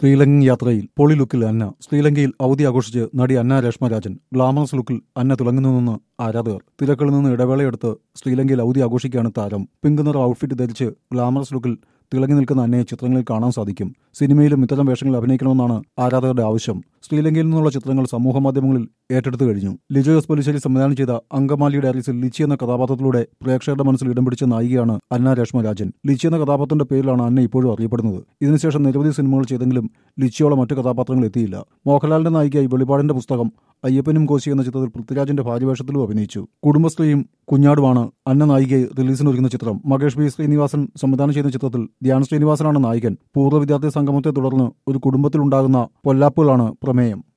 ശ്രീലങ്കൻ യാത്രയിൽ പൊളി ലുക്കിൽ അന്ന ശ്രീലങ്കയിൽ അവധി ആഘോഷിച്ച് നടി അന്ന രേഷ്മരാജൻ ഗ്ലാമറസ് ലുക്കിൽ അന്ന തിളങ്ങുന്നുവെന്ന് ആരാധകർ തിരക്കിൽ നിന്ന് ഇടവേളയെടുത്ത് ശ്രീലങ്കയിൽ അവധി ആഘോഷിക്കുകയാണ് താരം പിങ്ക് നിറ ഔട്ട്ഫിറ്റ് ധരിച്ച് ഗ്ലാമറസ് ലുക്കിൽ തിളങ്ങി നിൽക്കുന്ന അന്നയെ ചിത്രങ്ങളിൽ കാണാൻ സാധിക്കും സിനിമയിലും ഇത്തരം വേഷങ്ങളിൽ അഭിനയിക്കണമെന്നാണ് ആരാധകരുടെ ആവശ്യം ശ്രീലങ്കയിൽ നിന്നുള്ള ചിത്രങ്ങൾ സമൂഹമാധ്യമങ്ങളിൽ ഏറ്റെടുത്തു കഴിഞ്ഞു ലിജോ എസ് പൊലിശ്ശേരി സംവിധാനം ചെയ്ത അങ്കമാലി ഡയറീസിൽ ലിച്ചി എന്ന കഥാപാത്രത്തിലൂടെ പ്രേക്ഷകരുടെ മനസ്സിൽ ഇടം പിടിച്ച നായികയാണ് അന്ന രേഷ്മരാജൻ ലിച്ചി എന്ന കഥാപാത്രത്തിന്റെ പേരിലാണ് അന്ന ഇപ്പോഴും അറിയപ്പെടുന്നത് ഇതിനുശേഷം നിരവധി സിനിമകൾ ചെയ്തെങ്കിലും ലിച്ചിയോളം മറ്റു കഥാപാത്രങ്ങൾ എത്തിയില്ല മോഹൻലാലിന്റെ നായികയായി വെളിപാടിന്റെ പുസ്തകം അയ്യപ്പനും കോശി എന്ന ചിത്രത്തിൽ പൃഥ്വിരാജിന്റെ ഭാര്യവേഷത്തിലും അഭിനയിച്ചു കുടുംബശ്രീയും കുഞ്ഞാടുമാണ് അന്ന നായികയെ റിലീസിനൊരുങ്ങുന്ന ചിത്രം മകേഷ് ബി ശ്രീനിവാസൻ സംവിധാനം ചെയ്യുന്ന ചിത്രത്തിൽ ധ്യാൻ ശ്രീനിവാസനാണ് നായകൻ പൂർവ്വ വിദ്യാർത്ഥി സംഗമത്തെ തുടർന്ന് ഒരു കുടുംബത്തിലുണ്ടാകുന്ന പൊല്ലാപ്പുകളാണ് പ്രമേയം